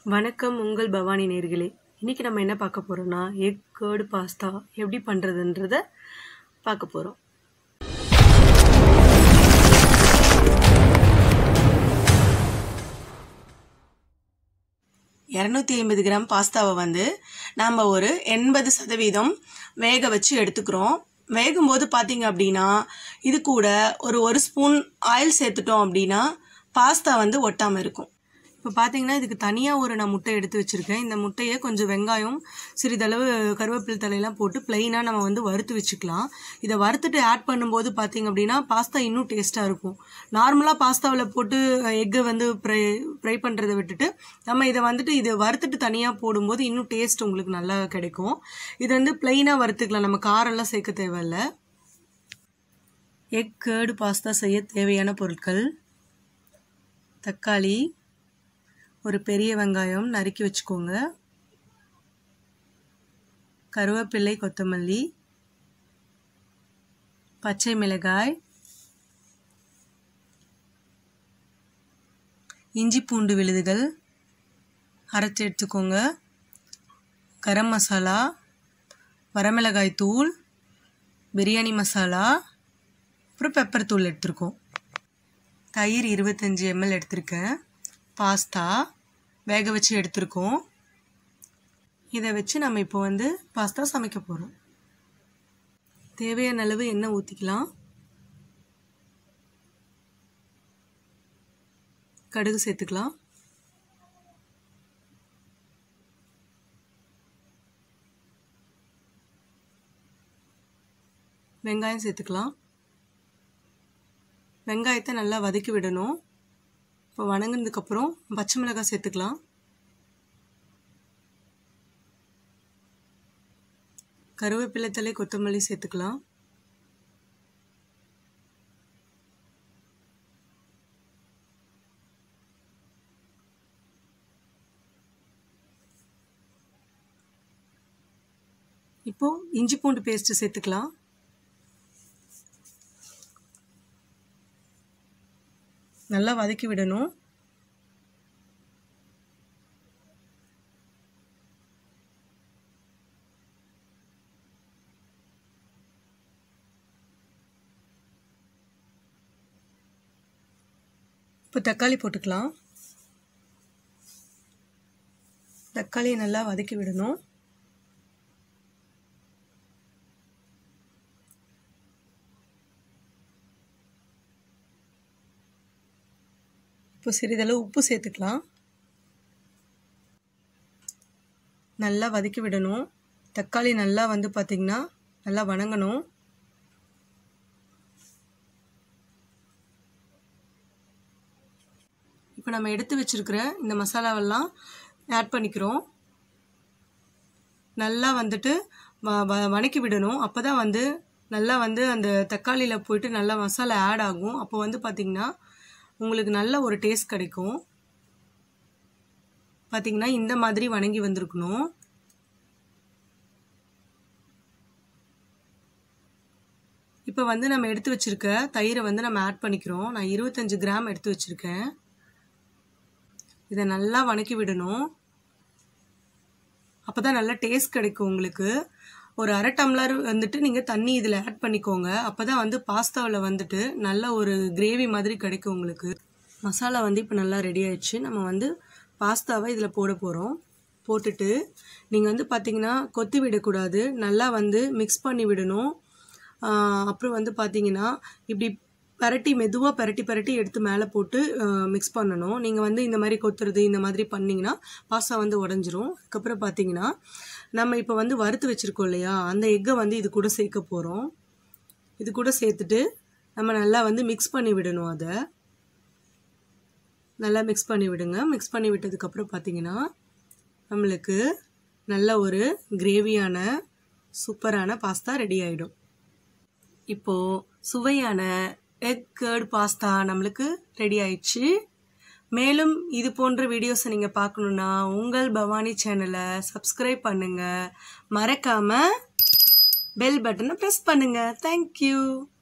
வணக்கம் உங்கள் பவானி நேர்களே இன்றைக்கி நம்ம என்ன பார்க்க போகிறோம்னா எக் கேர்டு பாஸ்தா எப்படி பண்ணுறதுன்றத பார்க்க போகிறோம் இரநூத்தி ஐம்பது கிராம் பாஸ்தாவை வந்து நாம் ஒரு எண்பது சதவீதம் வேக வச்சு எடுத்துக்கிறோம் வேகும்போது பார்த்தீங்க அப்படின்னா இது கூட ஒரு ஒரு ஸ்பூன் ஆயில் சேர்த்துட்டோம் அப்படின்னா பாஸ்தா வந்து ஒட்டாமல் இருக்கும் இப்போ பார்த்தீங்கன்னா இதுக்கு தனியாக ஒரு நான் முட்டை எடுத்து வச்சுருக்கேன் இந்த முட்டையை கொஞ்சம் வெங்காயம் சிறிதளவு கருவேப்பிலை தலையெல்லாம் போட்டு ப்ளைனாக நம்ம வந்து வறுத்து வச்சுக்கலாம் இதை வறுத்துட்டு ஆட் பண்ணும்போது பார்த்தீங்க அப்படின்னா பாஸ்தா இன்னும் டேஸ்ட்டாக இருக்கும் நார்மலாக பாஸ்தாவில் போட்டு எக்கை வந்து ஃப்ரை ஃப்ரை பண்ணுறதை விட்டுட்டு நம்ம இதை வந்துட்டு இதை வறுத்துட்டு தனியாக போடும்போது இன்னும் டேஸ்ட் உங்களுக்கு நல்லா கிடைக்கும் இது வந்து ப்ளைனாக வறுத்துக்கலாம் நம்ம காரெல்லாம் சேர்க்க தேவையில்ல எக் கேர்டு பாஸ்தா செய்ய தேவையான பொருட்கள் தக்காளி ஒரு பெரிய வெங்காயம் நறுக்கி வச்சுக்கோங்க கருவேப்பிள்ளை கொத்தமல்லி பச்சை மிளகாய் இஞ்சி பூண்டு விழுதுகள் அரைச்சி எடுத்துக்கோங்க கரம் மசாலா வரமிளகாய் தூள் பிரியாணி மசாலா அப்புறம் பெப்பர் தூள் எடுத்திருக்கோம் தயிர் இருபத்தஞ்சி எம்எல் எடுத்திருக்கேன் பாஸ்தா வேக வச்சு எடுத்திருக்கோம் இதை வச்சு நம்ம இப்போ வந்து பாஸ்தா சமைக்க போகிறோம் தேவையான அளவு எண்ணெய் ஊற்றிக்கலாம் கடுகு சேர்த்துக்கலாம் வெங்காயம் சேர்த்துக்கலாம் வெங்காயத்தை நல்லா வதக்கி விடணும் இப்போ வணங்கினதுக்கப்புறம் பச்சை மிளகாய் சேர்த்துக்கலாம் கருவேப்பிலை தலை கொத்தமல்லி சேர்த்துக்கலாம் இப்போ இஞ்சி பூண்டு பேஸ்ட்டு சேர்த்துக்கலாம் நல்லா வதக்கி விடணும் இப்போ தக்காளி போட்டுக்கலாம் தக்காளியை நல்லா வதக்கி விடணும் இப்போ சிறிதளவு உப்பு சேர்த்துக்கலாம் நல்லா வதக்கி விடணும் தக்காளி நல்லா வந்து பார்த்திங்கன்னா நல்லா வணங்கணும் இப்போ நம்ம எடுத்து வச்சுருக்கிற இந்த மசாலாவெல்லாம் ஆட் பண்ணிக்கிறோம் நல்லா வந்துட்டு வ வ வணக்கி விடணும் அப்போ தான் வந்து நல்லா வந்து அந்த தக்காளியில் போயிட்டு நல்லா மசாலா ஆட் ஆகும் அப்போ வந்து பார்த்திங்கன்னா உங்களுக்கு நல்ல ஒரு டேஸ்ட் கிடைக்கும் பார்த்திங்கன்னா இந்த மாதிரி வணங்கி வந்திருக்கணும் இப்போ வந்து நம்ம எடுத்து வச்சுருக்க தயிரை வந்து நம்ம ஆட் பண்ணிக்கிறோம் நான் இருபத்தஞ்சி கிராம் எடுத்து வச்சுருக்கேன் இதை நல்லா வணக்கி விடணும் அப்போ தான் நல்லா டேஸ்ட் கிடைக்கும் உங்களுக்கு ஒரு அரை டம்ளர் வந்துட்டு நீங்கள் தண்ணி இதில் ஆட் பண்ணிக்கோங்க அப்போ தான் வந்து பாஸ்தாவில் வந்துட்டு நல்ல ஒரு கிரேவி மாதிரி கிடைக்கும் உங்களுக்கு மசாலா வந்து இப்போ நல்லா ரெடி ஆயிடுச்சு நம்ம வந்து பாஸ்தாவை இதில் போட போகிறோம் போட்டுட்டு நீங்கள் வந்து பார்த்தீங்கன்னா கொத்தி விடக்கூடாது நல்லா வந்து மிக்ஸ் பண்ணி விடணும் அப்புறம் வந்து பார்த்தீங்கன்னா இப்படி பரட்டி மெதுவாக பரட்டி பரட்டி எடுத்து மேலே போட்டு மிக்ஸ் பண்ணணும் நீங்கள் வந்து இந்த மாதிரி கொத்துறது இந்த மாதிரி பண்ணிங்கன்னா பாஸ்தா வந்து உடஞ்சிரும் அதுக்கப்புறம் பார்த்தீங்கன்னா நம்ம இப்போ வந்து வறுத்து வச்சுருக்கோம் இல்லையா அந்த எக்கை வந்து இது கூட சேர்க்க போகிறோம் இது கூட சேர்த்துட்டு நம்ம நல்லா வந்து மிக்ஸ் பண்ணி விடணும் அதை நல்லா மிக்ஸ் பண்ணி விடுங்க மிக்ஸ் பண்ணி விட்டதுக்கப்புறம் பார்த்தீங்கன்னா நம்மளுக்கு நல்ல ஒரு கிரேவியான சூப்பரான பாஸ்தா ரெடி ஆகிடும் இப்போது சுவையான எக் கேர்டு பாஸ்தா நம்மளுக்கு ரெடி ஆயிடுச்சு மேலும் இது போன்ற வீடியோஸை நீங்கள் பார்க்கணுன்னா உங்கள் பவானி சேனலை சப்ஸ்கிரைப் பண்ணுங்கள் மறக்காமல் பெல் பட்டனை ப்ரெஸ் பண்ணுங்கள் தேங்க்யூ